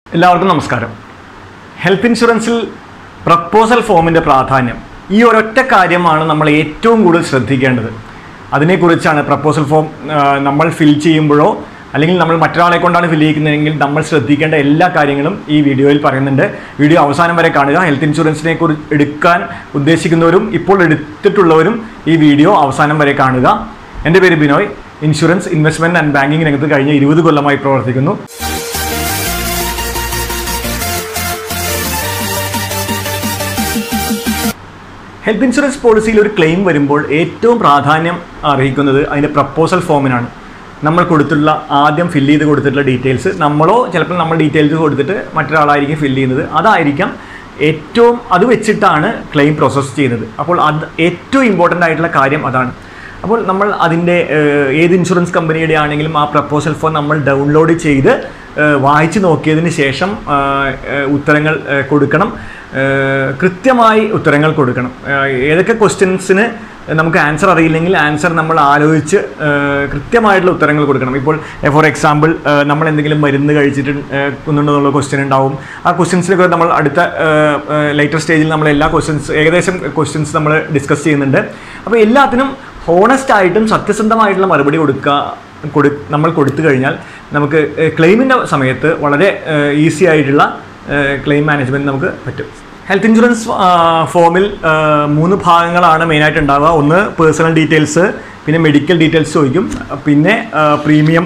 എല്ലാവർക്കും നമസ്കാരം health ഇൻഷുറൻസിൽ proposal ഫോമിൻ്റെ പ്രാധാന്യം ഈ ഒരൊറ്റ കാര്യമാണ് നമ്മൾ ഏറ്റവും കൂടുതൽ ശ്രദ്ധിക്കേണ്ടത് അതിനെക്കുറിച്ചാണ് പ്രപ്പോസൽ ഫോം ആ, നമ്മൾ ഫിൽ ചെയ്യുമ്പോഴോ അല്ലെങ്കിൽ നമ്മൾ മറ്റൊരാളെ കൊണ്ടാണ് ഫിൽ ചെയ്യിക്കുന്നതെങ്കിൽ നമ്മൾ ശ്രദ്ധിക്കേണ്ട എല്ലാ കാര്യങ്ങളും ഈ വീഡിയോയിൽ പറയുന്നുണ്ട് വീഡിയോ അവസാനം വരെ കാണുക ഹെൽത്ത് ഇൻഷുറൻസിനെ കുറിച്ച് എടുക്കാൻ ഉദ്ദേശിക്കുന്നവരും ഇപ്പോൾ എടുത്തിട്ടുള്ളവരും ഈ വീഡിയോ അവസാനം വരെ കാണുക എൻ്റെ പേര് Binoy insurance investment and banking രംഗത്ത് കഴിഞ്ഞ ഇരുപത് കൊല്ലമായി പ്രവർത്തിക്കുന്നു ഹെൽത്ത് ഇൻഷുറൻസ് പോളിസിയിൽ ഒരു ക്ലെയിം വരുമ്പോൾ ഏറ്റവും പ്രാധാന്യം അർഹിക്കുന്നത് അതിൻ്റെ പ്രപ്പോസൽ ഫോമിനാണ് നമ്മൾ കൊടുത്തിട്ടുള്ള ആദ്യം ഫില്ല് ചെയ്ത് കൊടുത്തിട്ടുള്ള ഡീറ്റെയിൽസ് നമ്മളോ ചിലപ്പോൾ നമ്മൾ ഡീറ്റെയിൽസ് കൊടുത്തിട്ട് മറ്റൊരാളായിരിക്കും ഫില്ല് ചെയ്യുന്നത് അതായിരിക്കാം ഏറ്റവും അത് വെച്ചിട്ടാണ് ക്ലെയിം പ്രോസസ്സ് ചെയ്യുന്നത് അപ്പോൾ അത് ഏറ്റവും ഇമ്പോർട്ടൻ്റ് ആയിട്ടുള്ള കാര്യം അതാണ് അപ്പോൾ നമ്മൾ അതിൻ്റെ ഏഹ്, ഏത് ഇൻഷുറൻസ് കമ്പനിയുടെ ആണെങ്കിലും ആ പ്രപ്പോസൽ ഫോം നമ്മൾ ഡൗൺലോഡ് ചെയ്ത് ഏഹ്, വായിച്ച് നോക്കിയതിന് ശേഷം ആഹ്, ഏഹ്, ഉത്തരങ്ങൾ ഏഹ്, കൊടുക്കണം ഏഹ്, കൃത്യമായി ഉത്തരങ്ങൾ കൊടുക്കണം ഏഹ്, ഏതൊക്കെ ക്വസ്റ്റ്യൻസിന് നമുക്ക് ആൻസർ അറിയില്ലെങ്കിൽ ആൻസർ നമ്മൾ ആലോചിച്ച് ഏഹ്, കൃത്യമായിട്ടുള്ള ഉത്തരങ്ങൾ കൊടുക്കണം ഇപ്പോൾ ഫോർ എക്സാമ്പിൾ നമ്മൾ എന്തെങ്കിലും മരുന്ന് കഴിച്ചിട്ട് ഏഹ്, കുന്നുണ്ടെന്നുള്ള ക്വസ്റ്റ്യൻ ഉണ്ടാവും ആ ക്വസ്റ്റ്യൻസിലൊക്കെ നമ്മൾ അടുത്ത ലേറ്റർ സ്റ്റേജിൽ നമ്മൾ എല്ലാ ക്വസ്റ്റ്യൻസ് ഏകദേശം ക്വസ്റ്റ്യൻസ് നമ്മൾ ഡിസ്കസ് ചെയ്യുന്നുണ്ട് അപ്പോൾ എല്ലാത്തിനും ഹോണസ്റ്റ് ആയിട്ടും സത്യസന്ധമായിട്ടുള്ള മറുപടി കൊടുക്കുക കൊടു നമ്മൾ കൊടുത്തു കഴിഞ്ഞാൽ നമുക്ക് ക്ലെയിമിൻ്റെ സമയത്ത് വളരെ ഈസി ആയിട്ടുള്ള ക്ലെയിം മാനേജ്മെൻറ്റ് നമുക്ക് പറ്റും ഹെൽത്ത് ഇൻഷുറൻസ് ഫോമിൽ മൂന്ന് ഭാഗങ്ങളാണ് മെയിനായിട്ട് ഉണ്ടാവുക ഒന്ന് പേഴ്സണൽ ഡീറ്റെയിൽസ് പിന്നെ മെഡിക്കൽ ഡീറ്റെയിൽസ് ചോദിക്കും പിന്നെ premium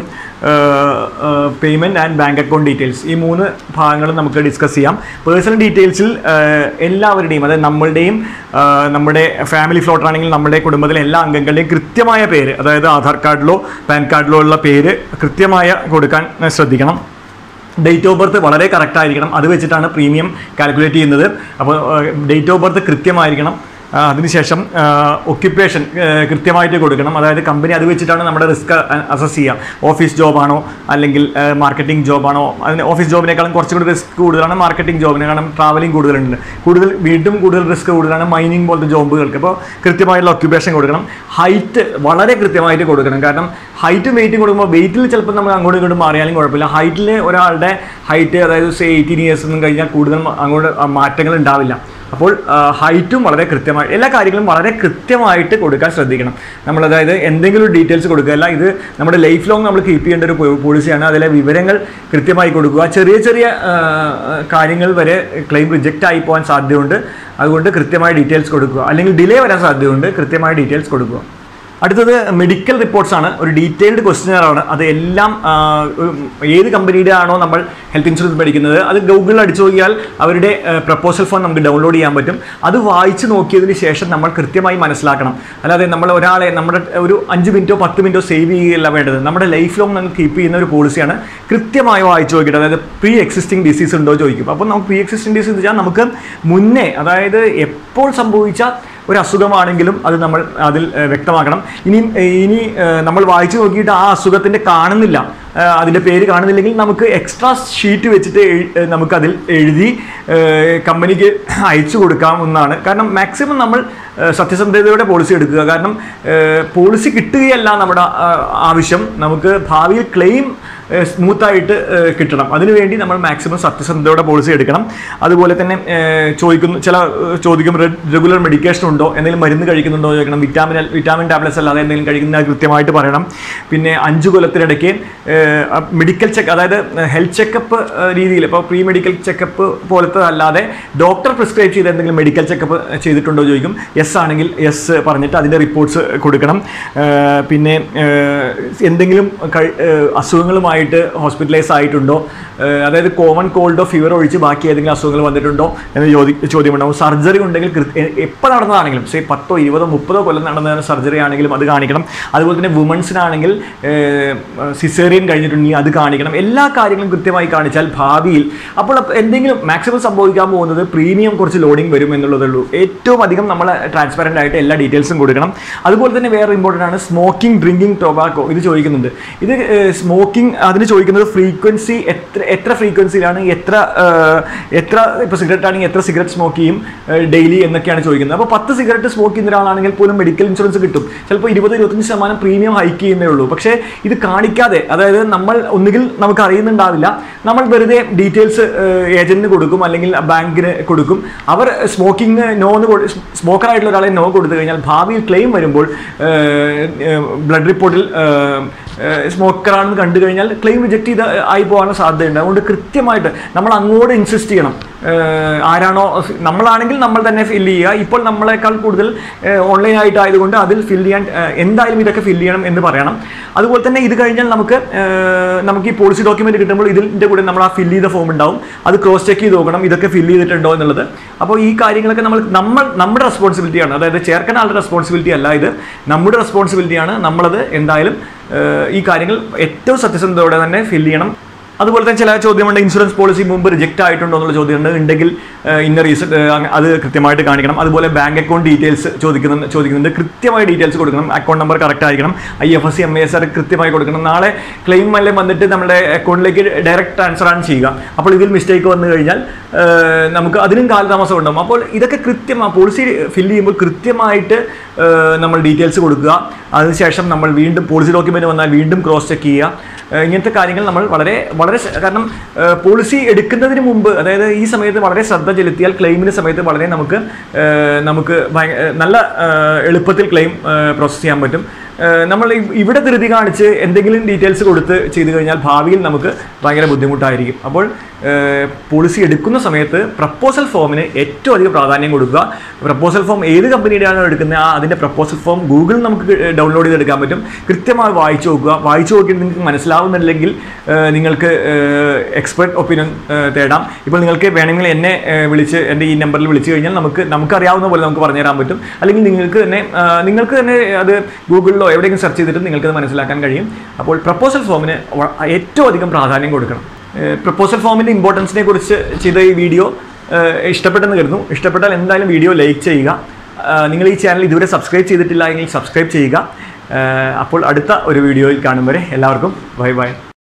payment and bank account details ഈ മൂന്ന് ഭാഗങ്ങളും നമുക്ക് ഡിസ്കസ് ചെയ്യാം പേഴ്സണൽ ഡീറ്റെയിൽസിൽ എല്ലാവരുടെയും അതായത് നമ്മളുടെയും ആ, നമ്മുടെ ഫാമിലി ഫ്ലോട്ടർ ആണെങ്കിൽ നമ്മുടെ കുടുംബത്തിലെ എല്ലാ അംഗങ്ങളുടെയും കൃത്യമായ പേര് അതായത് ആധാർ കാർഡിലോ പാൻ കാർഡിലോ ഉള്ള പേര് കൃത്യമായ കൊടുക്കാൻ ശ്രദ്ധിക്കണം ഡേറ്റ് ഓഫ് ബർത്ത് വളരെ കറക്റ്റ് ആയിരിക്കണം അത് വെച്ചിട്ടാണ് പ്രീമിയം കാൽക്കുലേറ്റ് ചെയ്യുന്നത് അപ്പോൾ ഡേറ്റ് ഓഫ് ബർത്ത് കൃത്യമായിരിക്കണം ആ, അതിനുശേഷം ഒക്യുപ്പേഷൻ കൃത്യമായിട്ട് കൊടുക്കണം അതായത് കമ്പനി അത് വെച്ചിട്ടാണ് നമ്മുടെ റിസ്ക് അസസ് ചെയ്യുക ഓഫീസ് ജോബാണോ അല്ലെങ്കിൽ മാർക്കറ്റിംഗ് ജോബാണോ അതിന് ഓഫീസ് ജോബിനേക്കാളും കുറച്ചും കൂടി റിസ്ക് കൂടുതലാണ് മാർക്കറ്റിംഗ് ജോബിന് കാരണം ട്രാവലിംഗ് കൂടുതലുണ്ട് കൂടുതൽ വീണ്ടും കൂടുതൽ റിസ്ക് കൂടുതലാണ് മൈനിങ് പോലത്തെ ജോബുകൾക്ക് അപ്പോൾ കൃത്യമായിട്ടുള്ള ഒക്യുപ്പേഷൻ കൊടുക്കണം ഹൈറ്റ് വളരെ കൃത്യമായിട്ട് കൊടുക്കണം കാരണം ഹൈറ്റും വെയിറ്റും കൊടുക്കുമ്പോൾ വെയിറ്റിൽ ചിലപ്പോൾ നമുക്ക് അങ്ങോട്ടും ഇങ്ങോട്ടും മാറിയാലും കുഴപ്പമില്ല ഹൈറ്റിൽ ഒരാളുടെ ഹൈറ്റ് അതായത് സേ എയ്റ്റീൻ ഇയേഴ്സ് ഒന്നും കഴിഞ്ഞാൽ കൂടുതൽ മ- അങ്ങോട്ട് മാറ്റങ്ങൾ ഉണ്ടാവില്ല അപ്പോൾ ഹൈറ്റും വളരെ കൃത്യമായി എല്ലാ കാര്യങ്ങളും വളരെ കൃത്യമായിട്ട് കൊടുക്കാൻ ശ്രദ്ധിക്കണം നമ്മൾ അതായത് എന്തെങ്കിലും ഡീറ്റെയിൽസ് കൊടുക്കുകയല്ല ഇത് നമ്മുടെ ലൈഫ് ലോങ് നമ്മൾ കീപ്പ് ചെയ്യേണ്ട ഒരു പോളിസിയാണ് അതിലെ വിവരങ്ങൾ കൃത്യമായി കൊടുക്കുക ചെറിയ ചെറിയ ആ, കാര്യങ്ങൾ വരെ ക്ലെയിം റിജക്റ്റ് ആയി പോകാൻ സാധ്യതയുണ്ട് അതുകൊണ്ട് കൃത്യമായ ഡീറ്റെയിൽസ് കൊടുക്കുക അല്ലെങ്കിൽ ഡിലേ വരാൻ സാധ്യതയുണ്ട് കൃത്യമായ ഡീറ്റെയിൽസ് കൊടുക്കുക അടുത്തത് മെഡിക്കൽ റിപ്പോർട്ട്സ് ആണ് ഒരു ഡീറ്റെയിൽഡ് ക്വസ്റ്റ്യനർ ആണ് അത് എല്ലാം ആ, ഉം, ഏത് കമ്പനിയുടെ ആണോ നമ്മൾ ഹെൽത്ത് ഇൻഷുറൻസ് മേടിക്കുന്നത് അത് ഗൂഗിളിൽ അടിച്ചു നോക്കിയാൽ അവരുടെ പ്രപ്പോസൽ ഫോം നമുക്ക് ഡൗൺലോഡ് ചെയ്യാൻ പറ്റും അത് വായിച്ച് നോക്കിയതിന് ശേഷം നമ്മൾ കൃത്യമായി മനസ്സിലാക്കണം അല്ലാതെ നമ്മൾ ഒരാളെ നമ്മുടെ ഒരു അഞ്ച് മിനിറ്റോ പത്ത് മിനിറ്റോ സേവ് ചെയ്യുകയല്ല വേണ്ടത് നമ്മുടെ ലൈഫ് ലോങ് നമുക്ക് കീപ്പ് ചെയ്യുന്ന ഒരു പോളിസിയാണ് കൃത്യമായി വായിച്ച് നോക്കിയിട്ട് അതായത് പ്രീ എക്സിസ്റ്റിംഗ് ഡിസീസ് ഉണ്ടോ ചോദിക്കും അപ്പോൾ നമുക്ക് പ്രീ എക്സിസ്റ്റിംഗ് ഡിസീസ് വെച്ചാൽ നമുക്ക് മുന്നേ അതായത് എപ്പോൾ സംഭവിച്ച ഒരു അസുഖമാണെങ്കിലും അത് നമ്മൾ അതിൽ ഏഹ്, വ്യക്തമാക്കണം ഇനി ഏഹ്, ഇനി ഏഹ്, നമ്മൾ വായിച്ചു നോക്കിയിട്ട് ആ അസുഖത്തിൻ്റെ കാണുന്നില്ല ഏഹ്, അതിൻ്റെ പേര് കാണുന്നില്ലെങ്കിൽ നമുക്ക് എക്സ്ട്രാ ഷീറ്റ് വെച്ചിട്ട് എഴു- ഏഹ്, നമുക്കതിൽ എഴുതി ഏഹ്, കമ്പനിക്ക് അയച്ചു കൊടുക്കാവുന്നതാണ് കാരണം മാക്സിമം നമ്മൾ ഏഹ്, സത്യസന്ധതയോടെ പോളിസി എടുക്കുക കാരണം ഏഹ്, പോളിസി കിട്ടുകയല്ല നമ്മുടെ ആ, ആവശ്യം നമുക്ക് ഭാവിയിൽ ക്ലെയിം സ്മൂത്തായിട്ട് കിട്ടണം അതിനുവേണ്ടി നമ്മൾ മാക്സിമം സത്യസന്ധതയോടെ പോളിസി എടുക്കണം അതുപോലെ തന്നെ ഏഹ്, ചോദിക്കുന്നു ചില ഏഹ്, ചോദിക്കും റെഗുലർ മെഡിക്കേഷൻ ഉണ്ടോ എന്തെങ്കിലും മരുന്ന് കഴിക്കുന്നുണ്ടോ എന്ന് ചോദിക്കണം വിറ്റാമിൻ വിറ്റാമിൻ ടാബ്ലറ്റ്സ് അല്ലാതെ എന്തെങ്കിലും കഴിക്കുന്നത് അത് കൃത്യമായിട്ട് പറയണം പിന്നെ അഞ്ച് കൊല്ലത്തിനിടയ്ക്ക് മെഡിക്കൽ ചെക്ക് അതായത് ഹെൽത്ത് ചെക്കപ്പ് രീതിയിൽ ഇപ്പോൾ പ്രീ മെഡിക്കൽ ചെക്കപ്പ് പോലത്തെ അല്ലാതെ ഡോക്ടർ പ്രിസ്ക്രൈബ് ചെയ്ത എന്തെങ്കിലും മെഡിക്കൽ ചെക്കപ്പ് ചെയ്തിട്ടുണ്ടോ എന്ന് ചോദിക്കും യെസ് ആണെങ്കിൽ യെസ് പറഞ്ഞിട്ട് അതിൻ്റെ റിപ്പോർട്ട്സ് കൊടുക്കണം ഏഹ്, പിന്നെ ഏഹ്, എന്തെങ്കിലും കഴി- ഏഹ്, അസുഖങ്ങളുമായിട്ട് ഹോസ്പിറ്റലൈസ് ആയിട്ടുണ്ടോ ഏഹ്, അതായത് കോമൺ കോൾഡോ ഫീവർ ഒഴിച്ച് ബാക്കി ഏതെങ്കിലും അസുഖങ്ങൾ വന്നിട്ടുണ്ടോ എന്ന് ചോദി ചോദ്യമുണ്ടാവും സർജറി ഉണ്ടെങ്കിൽ എപ്പോൾ നടന്നതാണെങ്കിലും സേ പത്തോ ഇരുപതോ മുപ്പതോ കൊല്ലം നടന്ന സർജറി ആണെങ്കിലും അത് കാണിക്കണം അതുപോലെ തന്നെ വുമൺസിനാണെങ്കിൽ സിസേറിയൻ കഴിഞ്ഞിട്ടുണ്ടെങ്കിൽ അത് കാണിക്കണം എല്ലാ കാര്യങ്ങളും കൃത്യമായി കാണിച്ചാൽ ഭാവിയിൽ അപ്പോൾ അപ്പ- എന്തെങ്കിലും മാക്സിമം സംഭവിക്കാൻ പോകുന്നത് പ്രീമിയം കുറച്ച് ലോഡിംഗ് വരും എന്നുള്ളതേ ഉള്ളൂ ഏറ്റവും അധികം നമ്മൾ ട്രാൻസ്പെറൻ്റ് ആയിട്ട് എല്ലാ ഡീറ്റെയിൽസും കൊടുക്കണം അതുപോലെ തന്നെ വേറെ ഇമ്പോർട്ടൻ്റ് ആണ് സ്മോക്കിംഗ് ഡ്രിങ്കിങ് ടൊബാക്കോ ഇത് ചോദിക്കുന്നുണ്ട് ഇത് സ്മോക്കിംഗ് അതിന് ചോദിക്കുന്നത് ഫ്രീക്വൻസി എത്ര എത്ര ഫ്രീക്വൻസിയിലാണ് എത്ര ആ, എത്ര ഇപ്പോൾ സിഗരറ്റ് ആണെങ്കിൽ എത്ര സിഗരറ്റ് സ്മോക്ക് ചെയ്യും ഡെയിലി എന്നൊക്കെയാണ് ചോദിക്കുന്നത് അപ്പോൾ പത്ത് സിഗരറ്റ് സ്മോക്ക് ചെയ്യുന്ന ഒരാളാണെങ്കിൽ പോലും മെഡിക്കൽ ഇൻഷുറൻസ് കിട്ടും ചിലപ്പോൾ ഇരുപത് ഇരുപത്തഞ്ച് ശതമാനം പ്രീമിയം ഹൈക്ക് ചെയ്യുന്നേ ഉള്ളൂ പക്ഷേ ഇത് കാണിക്കാതെ അതായത് നമ്മൾ ഒന്നുകിൽ നമുക്ക് അറിയുന്നുണ്ടാവില്ല നമ്മൾ വെറുതെ ഡീറ്റെയിൽസ് ഏജന്റിന് കൊടുക്കും അല്ലെങ്കിൽ ബാങ്കിന് കൊടുക്കും അവർ സ്മോക്കിംഗ് നോ എന്ന് സ്മോക്കർ ആയിട്ടുള്ള ഒരാളെ നോ കൊടുത്തു കഴിഞ്ഞാൽ ഭാവിയിൽ ക്ലെയിം വരുമ്പോൾ ബ്ലഡ് റിപ്പോർട്ടിൽ സ്മോക്കറാണെന്ന് കണ്ടു കഴിഞ്ഞാൽ ക്ലെയിം റിജക്ട് ചെയ്ത് ആയി പോകാനുള്ള സാധ്യതയുണ്ട് അതുകൊണ്ട് കൃത്യമായിട്ട് നമ്മൾ അങ്ങോട്ട് ഇൻസിസ്റ്റ് ചെയ്യണം ഏഹ് ആരാണോ നമ്മളാണെങ്കിൽ നമ്മൾ തന്നെ ഫില്ല് ചെയ്യുക ഇപ്പോൾ നമ്മളെക്കാൾ കൂടുതൽ ഓൺലൈൻ ആയിട്ട് ആയതുകൊണ്ട് അതിൽ ഫില്ല് ചെയ്യാൻ ഏഹ് എന്തായാലും ഇതൊക്കെ ഫില്ല് ചെയ്യണം എന്ന് പറയണം അതുപോലെ തന്നെ ഇത് കഴിഞ്ഞാൽ നമുക്ക് ഏഹ് നമുക്ക് ഈ പോളിസി ഡോക്യുമെന്റ് കിട്ടുമ്പോൾ ഇതിൻ്റെ കൂടെ നമ്മൾ ആ ഫില്ല് ചെയ്ത ഫോം ഉണ്ടാവും അത് ക്രോസ് ചെക്ക് ചെയ്ത് നോക്കണം ഇതൊക്കെ ഫില്ല് ചെയ്തിട്ടുണ്ടോ എന്നുള്ളത് അപ്പോൾ ഈ കാര്യങ്ങളൊക്കെ നമ്മൾ നമ്മൾ നമ്മുടെ റെസ്പോൺസിബിലിറ്റിയാണ് അതായത് ചേർക്കുന്ന ആളുടെ റെസ്പോൺസിബിലിറ്റി അല്ല ഇത് നമ്മുടെ റെസ്പോൺസിബിലിറ്റിയാണ് നമ്മളത് എന്തായാലും ഏഹ് ഈ കാര്യങ്ങൾ ഏറ്റവും സത്യസന്ധതയോടെ തന്നെ ഫില്ല് ചെയ്യണം അതുപോലെ തന്നെ ചില ചോദ്യമുണ്ട് ഇൻഷുറൻസ് പോളിസി മുമ്പ് റിജക്റ്റ് ആയിട്ടുണ്ടോ എന്നുള്ള ചോദ്യമുണ്ട് ഉണ്ടെങ്കിൽ ഏഹ്, ഇന്ന റീസൺ അത് കൃത്യമായിട്ട് കാണിക്കണം അതുപോലെ ബാങ്ക് അക്കൗണ്ട് ഡീറ്റെയിൽസ് ചോദിക്കുന്നുണ്ട് ചോദിക്കുന്നുണ്ട് കൃത്യമായ ഡീറ്റെയിൽസ് കൊടുക്കണം അക്കൗണ്ട് നമ്പർ കറക്റ്റ് ആയിരിക്കണം I F S C M S R കൃത്യമായി കൊടുക്കണം നാളെ ക്ലെയിം എല്ലാം വന്നിട്ട് നമ്മുടെ അക്കൗണ്ടിലേക്ക് ഡയറക്റ്റ് ട്രാൻസ്ഫർ ആണ് ചെയ്യുക അപ്പോൾ ഇതിൽ മിസ്റ്റേക്ക് വന്നു കഴിഞ്ഞാൽ ഏഹ്, നമുക്ക് അതിനും കാലതാമസം ഉണ്ടാവും അപ്പോൾ ഇതൊക്കെ കൃത്യമാണ് പോളിസി ഫില്ല് ചെയ്യുമ്പോൾ കൃത്യമായിട്ട് ഏഹ്, നമ്മൾ ഡീറ്റെയിൽസ് കൊടുക്കുക അതിനുശേഷം നമ്മൾ വീണ്ടും പോളിസി ഡോക്യുമെന്റ് വന്നാൽ വീണ്ടും ക്രോസ് ചെക്ക് ചെയ്യുക ഏഹ് ഇങ്ങനത്തെ കാര്യങ്ങൾ നമ്മൾ വളരെ വളരെ ശ- കാരണം പോളിസി എടുക്കുന്നതിന് മുമ്പ് അതായത് ഈ സമയത്ത് വളരെ ശ്രദ്ധ ചെലുത്തിയാൽ ക്ലെയിമിന് സമയത്ത് വളരെ നമുക്ക് ഏഹ് നമുക്ക് ഭയ- ഏഹ് നല്ല ഏഹ് എളുപ്പത്തിൽ ക്ലെയിം പ്രോസസ്സ് ചെയ്യാൻ പറ്റും ഏഹ് നമ്മൾ ഇ- ഇവിടെ ധൃതി കാണിച്ച് എന്തെങ്കിലും ഡീറ്റെയിൽസ് കൊടുത്ത് ചെയ്തു കഴിഞ്ഞാൽ ഭാവിയിൽ നമുക്ക് ഭയങ്കര ബുദ്ധിമുട്ടായിരിക്കും അപ്പോൾ പോളിസി എടുക്കുന്ന സമയത്ത് പ്രപ്പോസൽ ഫോമിന് ഏറ്റവും അധികം പ്രാധാന്യം കൊടുക്കുക പ്രപ്പോസൽ ഫോം ഏത് കമ്പനിയുടെയാണോ എടുക്കുന്നത് ആ അതിൻ്റെ പ്രപ്പോസൽ ഫോം ഗൂഗിളിൽ നമുക്ക് ഡൗൺലോഡ് ചെയ്തെടുക്കാൻ പറ്റും കൃത്യമായി വായിച്ചു നോക്കുക വായിച്ചു നോക്കിയിട്ട് നിങ്ങൾക്ക് മനസ്സിലാവുന്നില്ലെങ്കിൽ ഏഹ് നിങ്ങൾക്ക് എക്സ്പെർട്ട് ഒപ്പീനിയൻ തേടാം ഇപ്പോൾ നിങ്ങൾക്ക് വേണമെങ്കിൽ എന്നെ ഏഹ് വിളിച്ച് എൻ്റെ ഈ നമ്പറിൽ വിളിച്ചു കഴിഞ്ഞാൽ നമുക്ക് നമുക്കറിയാവുന്ന പോലെ നമുക്ക് പറഞ്ഞു തരാൻ പറ്റും അല്ലെങ്കിൽ നിങ്ങൾക്ക് തന്നെ ഏഹ് നിങ്ങൾക്ക് തന്നെ അത് ഗൂഗിളിലോ എവിടെയെങ്കിലും സെർച്ച് ചെയ്തിട്ട് നിങ്ങൾക്കത് മനസ്സിലാക്കാൻ കഴിയും അപ്പോൾ പ്രപ്പോസൽ ഫോമിന് വ- ഏറ്റവും അധികം പ്രാധാന്യം കൊടുക്കണം പ്രപ്പോസൽ ഫോമിൻ്റെ ഇമ്പോർട്ടൻസിനെ കുറിച്ച് ചെയ്ത ഈ വീഡിയോ ഇഷ്ടപ്പെട്ടെന്ന് കരുതുന്നു ഇഷ്ടപ്പെട്ടാൽ എന്തായാലും വീഡിയോ ലൈക്ക് ചെയ്യുക ഏഹ് നിങ്ങൾ ഈ ചാനൽ ഇതുവരെ സബ്സ്ക്രൈബ് ചെയ്തിട്ടില്ല എങ്കിൽ സബ്സ്ക്രൈബ് ചെയ്യുക ഏഹ് അപ്പോൾ അടുത്ത ഒരു വീഡിയോയിൽ കാണും വരെ എല്ലാവർക്കും ബൈ ബൈ